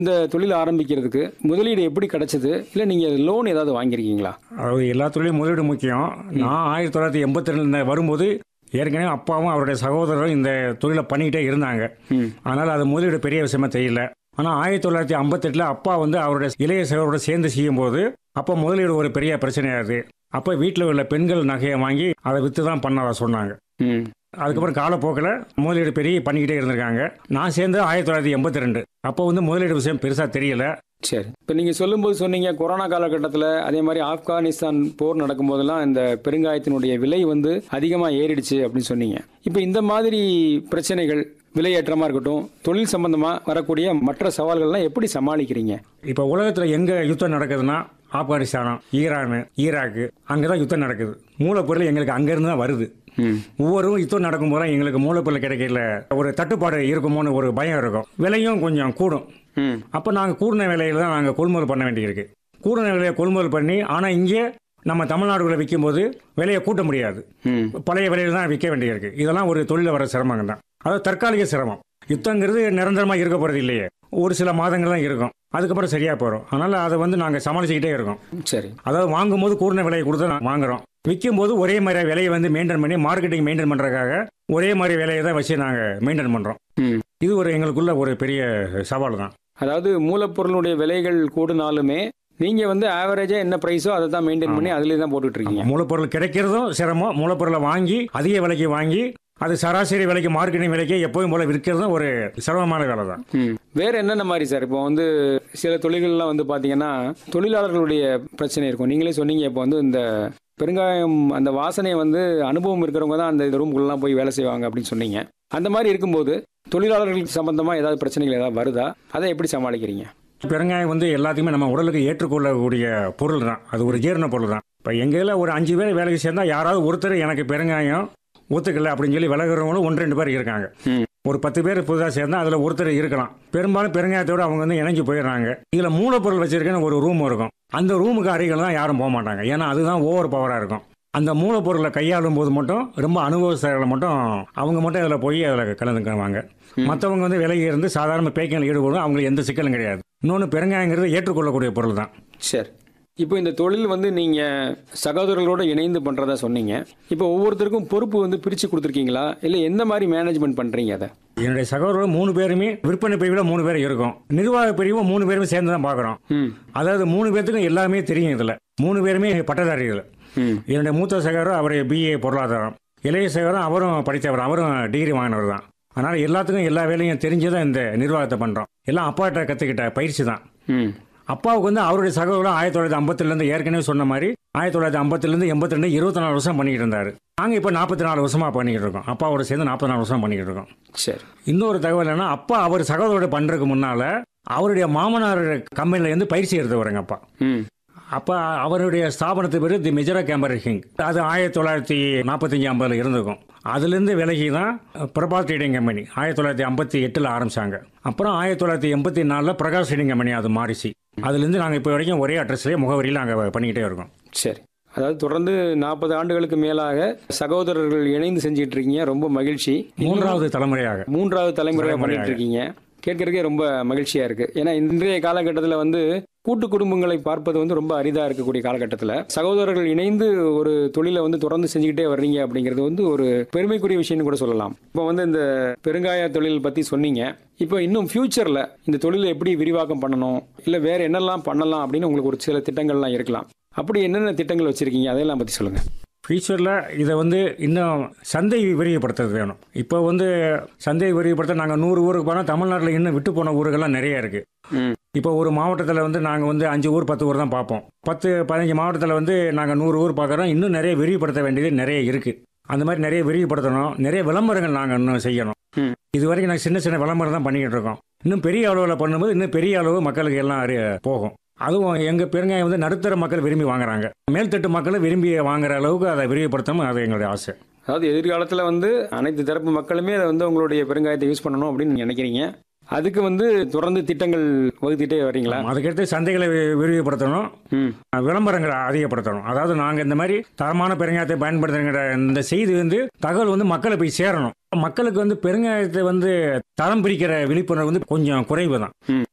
இந்த தொழில் ஆரம்பிக்கிறதுக்கு முதலீடு எப்படி கிடைச்சது இல்லை நீங்கள் லோன் ஏதாவது வாங்கியிருக்கீங்களா அதாவது எல்லா தொழிலும் முதலீடு முக்கியம் நான் ஆயிரத்தி தொள்ளாயிரத்தி எண்பத்தி ரெண்டில் வரும்போது ஏற்கனவே அப்பாவும் அவருடைய சகோதரரும் இந்த தொழிலை பண்ணிக்கிட்டே இருந்தாங்க ம் அதனால் அது முதலீடு பெரிய விஷயமா தெரியல ஆனால் ஆயிரத்தி தொள்ளாயிரத்தி ஐம்பத்தெட்டில் அப்பா வந்து அவருடைய இளைய சகோதரோட சேர்ந்து செய்யும்போது அப்போ முதலீடு ஒரு பெரிய பிரச்சனையாகுது அப்போ வீட்டில் உள்ள பெண்கள் நகையை வாங்கி அதை விற்று தான் பண்ணதா சொன்னாங்க ம் அதுக்கப்புறம் காலப்போக்கில் முதலீடு பெரிய பண்ணிக்கிட்டே இருந்திருக்காங்க நான் சேர்ந்து ஆயிரத்தி தொள்ளாயிரத்தி எண்பத்தி ரெண்டு அப்போ வந்து முதலீடு விஷயம் பெருசாக தெரியல சரி இப்போ நீங்கள் சொல்லும்போது சொன்னீங்க கொரோனா காலகட்டத்தில் அதே மாதிரி ஆப்கானிஸ்தான் போர் நடக்கும்போதெல்லாம் இந்த பெருங்காயத்தினுடைய விலை வந்து அதிகமாக ஏறிடுச்சு அப்படின்னு சொன்னீங்க இப்போ இந்த மாதிரி பிரச்சனைகள் விலையேற்றமாக இருக்கட்டும் தொழில் சம்பந்தமாக வரக்கூடிய மற்ற சவால்கள்லாம் எப்படி சமாளிக்கிறீங்க இப்போ உலகத்தில் எங்கே யுத்தம் நடக்குதுன்னா ஆப்கானிஸ்தானம் ஈரான் ஈராக்கு அங்கே தான் யுத்தம் நடக்குது மூலப்பொருள் எங்களுக்கு அங்கேருந்து தான் வருது ம் ஒவ்வொரு யுத்தம் நடக்கும்போது எங்களுக்கு மூலப்பொருள் கிடைக்கல ஒரு தட்டுப்பாடு இருக்குமோன்னு ஒரு பயம் இருக்கும் விலையும் கொஞ்சம் கூடும் ம் அப்போ நாங்கள் கூடின விலையில தான் நாங்கள் கொள்முதல் பண்ண வேண்டியிருக்கு கூடின விலையை கொள்முதல் பண்ணி ஆனால் இங்கே நம்ம தமிழ்நாடுகளை விற்கும்போது விலையை கூட்ட முடியாது ம் பழைய விலையில தான் விற்க வேண்டியிருக்கு இதெல்லாம் ஒரு தொழில வர சிரமங்க தான் அதாவது தற்காலிக சிரமம் யுத்தங்கிறது நிரந்தரமாக இருக்க போகிறது இல்லையே ஒரு சில மாதங்கள் தான் இருக்கும் அதுக்கப்புறம் சரியாக போயிடும் அதனால் அதை வந்து நாங்கள் சமாளிச்சுக்கிட்டே இருக்கோம் சரி அதாவது வாங்கும்போது கூடின விலையை கொடுத்து நான் வாங்குறோம் விற்கும் போது ஒரே மாதிரி விலையை வந்து மெயின்டைன் பண்ணி மார்க்கெட்டிங் மெயின்டைன் பண்ணுறதுக்காக ஒரே மாதிரி விலையை தான் வச்சு நாங்கள் மெயின்டைன் பண்ணுறோம் ம் இது ஒரு எங்களுக்குள்ள ஒரு பெரிய சவால் தான் அதாவது மூலப்பொருளுடைய விலைகள் கூடுனாலுமே நீங்கள் வந்து ஆவரேஜாக என்ன ப்ரைஸோ அதை தான் மெயின்டைன் பண்ணி அதிலே தான் போட்டுட்டு இருக்கீங்க மூலப்பொருள் கிடைக்கிறதும் சிரமம் மூலப்பொருளை வாங்கி அதிக விலைக்கு வாங்கி அது சராசரி விலைக்கு மார்க்கெட்டிங் விலைக்கு எப்போயும் போல விற்கிறதும் ஒரு சிரமமான வேலை தான் ம் வேற என்னென்ன மாதிரி சார் இப்போ வந்து சில தொழில்கள்லாம் வந்து பார்த்தீங்கன்னா தொழிலாளர்களுடைய பிரச்சனை இருக்கும் நீங்களே சொன்னீங்க இப்போ வந்து இந்த பெருங்காயம் அந்த வாசனை வந்து அனுபவம் இருக்கிறவங்க தான் அந்த ரூம்குள்ளலாம் போய் வேலை செய்வாங்க அப்படின்னு சொன்னீங்க அந்த மாதிரி இருக்கும்போது தொழிலாளர்களுக்கு சம்பந்தமா ஏதாவது பிரச்சனைகள் ஏதாவது வருதா அதை எப்படி சமாளிக்கிறீங்க பெருங்காயம் வந்து எல்லாத்தையுமே நம்ம உடலுக்கு ஏற்றுக்கொள்ளக்கூடிய பொருள் தான் அது ஒரு ஜீரண பொருள் தான் இப்போ எங்கேயில் ஒரு அஞ்சு பேர் வேலைக்கு சேர்ந்தா யாராவது ஒருத்தர் எனக்கு பெருங்காயம் ஒத்துக்கல அப்படின்னு சொல்லி விலகுறவங்களும் ஒன்று ரெண்டு பேர் இருக்காங்க ம். ஒரு பத்து பேர் புதுதாக சேர்ந்தா அதில் ஒருத்தர் இருக்கலாம் பெரும்பாலும் பெருங்காயத்தோடு அவங்க வந்து இணைஞ்சு போயிடுறாங்க இதில் மூலப்பொருள் வச்சிருக்கேன்னு ஒரு ரூம் இருக்கும் அந்த ரூமுக்கு அருகில் தான் யாரும் போக மாட்டாங்க ஏன்னா அதுதான் ஓவர் பவராக இருக்கும் அந்த மூலப்பொருளை கையாளும் போது மட்டும் ரொம்ப அனுபவஸ்தர்களை மட்டும் அவங்க மட்டும் அதில் போய் அதில் கலந்துக்குவாங்க மற்றவங்க வந்து விலகி இருந்து சாதாரண பேக்கிங்கில் ஈடுபடும் அவங்களுக்கு எந்த சிக்கலும் கிடையாது இன்னொன்று பெருங்காயங்கிறது ஏற்றுக்கொள்ளக்கூடிய பொருள் தான் சரி இப்போ இந்த தொழில் வந்து நீங்கள் சகோதரர்களோட இணைந்து பண்ணுறதா சொன்னீங்க இப்போ ஒவ்வொருத்தருக்கும் பொறுப்பு வந்து பிரித்து கொடுத்துருக்கீங்களா இல்லை எந்த மாதிரி மேனேஜ்மெண்ட் பண்ணுறீங்க அதை என்னுடைய சகோதரர்கள் மூணு பேருமே விற்பனை பிரிவில் மூணு பேர் இருக்கும் நிர்வாக பிரிவும் மூணு பேருமே சேர்ந்து தான் பார்க்குறோம் ம் அதாவது மூணு பேர்த்துக்கும் எல்லாமே தெரியும் இதில் மூணு பேருமே பட்டதாரிகள் ம் என்னுடைய மூத்த சகோதரர் அவர் பிஏ பொருளாதாரம் இளைய சகோதரன் அவரும் படித்தவர் அவரும் டிகிரி வாங்கினவர் தான் அதனால் எல்லாத்துக்கும் எல்லா வேலையும் தெரிஞ்சு தான் இந்த நிர்வாகத்தை பண்ணுறோம் எல்லாம் அப்பாட்ட கற்றுக்கிட்ட பயிற்சி தான் ம் அப்பாவுக்கு வந்து அவருடைய சகோதரர் ஆயிரத்தி தொள்ளாயிரத்தி ஐம்பத்திலேருந்து ஏற்கனவே சொன்ன மாதிரி ஆயிரத்தி தொள்ளாயிரத்தி ஐம்பத்திலேருந்து எண்பத்தி ரெண்டு இருபத்தி நாலு வருஷம் பண்ணிக்கிட்டு இருந்தார் நாங்கள் இப்போ நாற்பத்தி நாலு வருஷமாக பண்ணிக்கிட்டு இருக்கோம் அப்பாவோட சேர்ந்து நாற்பத்தி நாலு வருஷம் பண்ணிக்கிட்டு இருக்கோம் சரி இன்னொரு தகவல் என்னன்னா அப்பா அவர் சகோதரோட பண்ணுறதுக்கு முன்னால் அவருடைய மாமனார் கம்பெனியில் இருந்து பயிற்சி எடுத்து வரங்க அப்பா ம் அப்போ அவருடைய ஸ்தாபனத்து பேர் தி மெஜரா கேம்பர் ஹிங் அது ஆயிரத்தி தொள்ளாயிரத்தி நாற்பத்தஞ்சு ஐம்பதில் இருந்திருக்கும் அதுலேருந்து விலகி தான் பிரபா ட்ரேடிங் கம்பெனி ஆயிரத்தி தொள்ளாயிரத்தி ஐம்பத்தி எட்டில் ஆரம்பிச்சாங்க அப்புறம் ஆயிரத்தி தொள்ளாயிரத்தி எண்பத்தி நாலில் பிரகாஷ் ட்ரேடிங் கம்பெனி அது மாறிச்சு அதுலேருந்து நாங்கள் இப்போ வரைக்கும் ஒரே அட்ரஸ்லேயே முகவரியில் நாங்கள் பண்ணிக்கிட்டே இருக்கோம் சரி அதாவது தொடர்ந்து நாற்பது ஆண்டுகளுக்கு மேலாக சகோதரர்கள் இணைந்து செஞ்சிட்டு இருக்கீங்க ரொம்ப மகிழ்ச்சி மூன்றாவது தலைமுறையாக மூன்றாவது தலைமுறையாக தலைமுறையாக. பண்ணிட்டு இருக்கீங்க கேட்கறதுக்கே ரொம்ப மகிழ்ச்சியா இருக்கு ஏன்னா இன்றைய காலகட்டத்தில் வந்து கூட்டு குடும்பங்களை பார்ப்பது வந்து ரொம்ப அரிதா இருக்கக்கூடிய காலகட்டத்தில் சகோதரர்கள் இணைந்து ஒரு தொழிலை வந்து தொடர்ந்து செஞ்சுக்கிட்டே வர்றீங்க அப்படிங்கிறது வந்து ஒரு பெருமைக்குரிய விஷயம்னு கூட சொல்லலாம் இப்போ வந்து இந்த பெருங்காய தொழில் பத்தி சொன்னீங்க இப்போ இன்னும் ஃபியூச்சர்ல இந்த தொழிலை எப்படி விரிவாக்கம் பண்ணணும் இல்லை வேற என்னெல்லாம் பண்ணலாம் அப்படின்னு உங்களுக்கு ஒரு சில திட்டங்கள்லாம் இருக்கலாம் அப்படி என்னென்ன திட்டங்கள் வச்சிருக்கீங்க அதையெல்லாம் பத்தி சொல்லுங்க ஃபியூச்சரில் இதை வந்து இன்னும் சந்தை விரிவுபடுத்துறது வேணும் இப்போ வந்து சந்தை விரிவுபடுத்த நாங்கள் நூறு ஊருக்கு போனால் தமிழ்நாட்டில் இன்னும் விட்டு போன ஊர்கள்லாம் நிறைய இருக்குது ம் இப்போ ஒரு மாவட்டத்தில் வந்து நாங்கள் வந்து அஞ்சு ஊர் பத்து ஊர் தான் பார்ப்போம் பத்து பதினஞ்சு மாவட்டத்தில் வந்து நாங்கள் நூறு ஊர் பார்க்குறோம் இன்னும் நிறைய விரிவுபடுத்த வேண்டியது நிறைய இருக்குது அந்த மாதிரி நிறைய விரிவுபடுத்தணும் நிறைய விளம்பரங்கள் நாங்கள் இன்னும் செய்யணும் ம். இது வரைக்கும் நாங்கள் சின்ன சின்ன விளம்பரம் தான் பண்ணிக்கிட்டு இருக்கோம் இன்னும் பெரிய அளவில் பண்ணும்போது இன்னும் பெரிய அளவு மக்களுக்கு எல்லாம் அறி போகும் அதுவும் எங்கள் பெருங்காயம் வந்து நடுத்தர மக்கள் விரும்பி வாங்குறாங்க மேல்தட்டு மக்களும் விரும்பி வாங்குற அளவுக்கு அதை விரிவுபடுத்தணும் அது எங்களுடைய ஆசை அதாவது எதிர்காலத்தில் வந்து அனைத்து தரப்பு மக்களுமே அதை வந்து உங்களுடைய பெருங்காயத்தை யூஸ் பண்ணணும் அப்படின்னு நீங்க நினைக்கிறீங்க அதுக்கு வந்து தொடர்ந்து திட்டங்கள் வகுத்துட்டே வர்றீங்களா அதுக்கடுத்து சந்தைகளை வி- விரிவுபடுத்தணும் ம் விளம்பரங்களை அதிகப்படுத்தணும் அதாவது நாங்கள் இந்த மாதிரி தரமான பெருங்காயத்தை பயன்படுத்துகிற இந்த செய்தி வந்து தகவல் வந்து மக்களை போய் சேரணும் மக்களுக்கு வந்து பெருங்காயத்தை வந்து தரம் பிரிக்கிற விழிப்புணர்வு வந்து கொஞ்சம் குறைவு தான் ம்.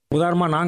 உதாரணமாக